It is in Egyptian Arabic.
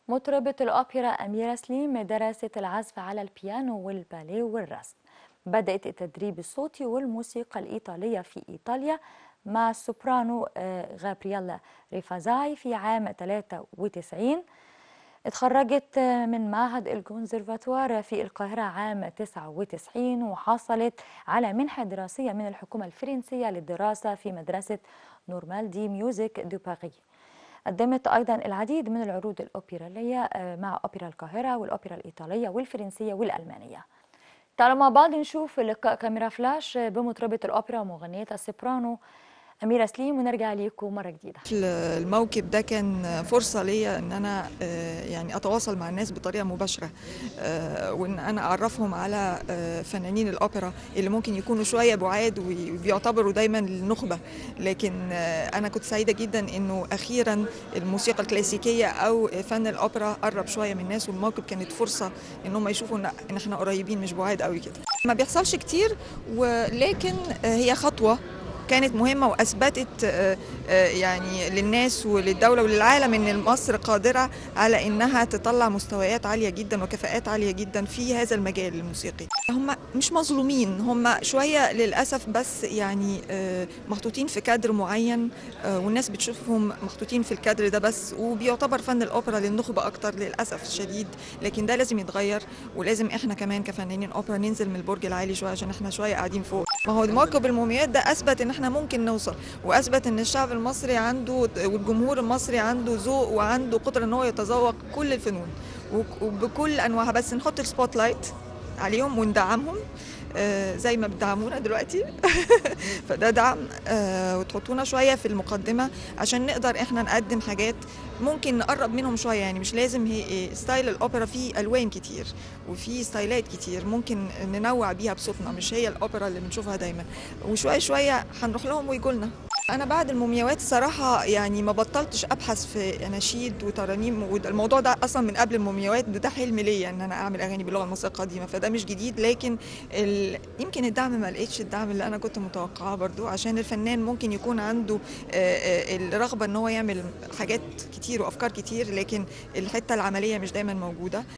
مطربة الأوبرا أميرة سليم درست العزف على البيانو والباليه والرسم بدأت التدريب الصوتي والموسيقى الإيطالية في إيطاليا مع السوبرانو آه، غابرييلا ريفازاي في عام 93 اتخرجت آه، من معهد الكونسرفاتوار في القاهرة عام 99 وحصلت على منحة دراسية من الحكومة الفرنسية للدراسة في مدرسة نورمال دي ميوزك دو باريس قدمت أيضا العديد من العروض الأوبرالية آه، مع أوبرا القاهرة والأوبرا الإيطالية والفرنسية والألمانية تعالوا مع بعض نشوف لقاء كاميرا فلاش بمطربة الأوبرا ومغنية السوبرانو أميرة سليم ونرجع ليكم مرة جديدة الموكب ده كان فرصة ليا ان انا آه، يعني اتواصل مع الناس بطريقة مباشرة آه، وان انا اعرفهم على آه، فنانين الاوبرا اللي ممكن يكونوا شوية بعاد وبيعتبروا دايما النخبة لكن انا كنت سعيدة جدا انه اخيرا الموسيقى الكلاسيكية او فن الاوبرا قرب شوية من الناس والموكب كانت فرصة ان هم يشوفوا ان احنا قريبين مش بعاد قوي كده ما بيحصلش كتير ولكن هي خطوة كانت مهمة وأثبتت آه، آه، يعني للناس وللدولة وللعالم أن مصر قادرة على أنها تطلع مستويات عالية جدا وكفاءات عالية جدا في هذا المجال الموسيقي هم مش مظلومين هم شوية للأسف بس يعني آه، محطوطين في كادر معين والناس بتشوفهم محطوطين في الكادر ده بس وبيعتبر فن الأوبرا للنخبة أكتر للأسف الشديد لكن ده لازم يتغير ولازم احنا كمان كفنانين أوبرا ننزل من البرج العالي شوية عشان احنا شوية قاعدين فوق ما هو موكب الموميات ده أثبت ان احنا ممكن نوصل واثبت ان الشعب المصري عنده والجمهور المصري عنده ذوق وعنده قدره ان هو يتذوق كل الفنون وبكل انواعها بس نحط السبوت لايت عليهم وندعمهم آه، زي ما بتدعمونا دلوقتي فده دعم آه، وتحطونا شويه في المقدمه عشان نقدر احنا نقدم حاجات ممكن نقرب منهم شويه يعني مش لازم هي إيه، ستايل الاوبرا فيه الوان كتير وفي ستايلات كتير ممكن ننوع بيها بصوتنا مش هي الاوبرا اللي بنشوفها دايما وشويه شويه هنروح لهم ويجوا لنا انا بعد المومياوات صراحه يعني ما بطلتش ابحث في اناشيد وترانيم والموضوع ده اصلا من قبل المومياوات ده, ده حلم ليا ان انا اعمل اغاني باللغه المصريه القديمه فده مش جديد لكن ال... يمكن الدعم ما لقيتش الدعم اللي انا كنت متوقعاه برضو عشان الفنان ممكن يكون عنده الرغبه ان هو يعمل حاجات كتير وافكار كتير لكن الحته العمليه مش دايما موجوده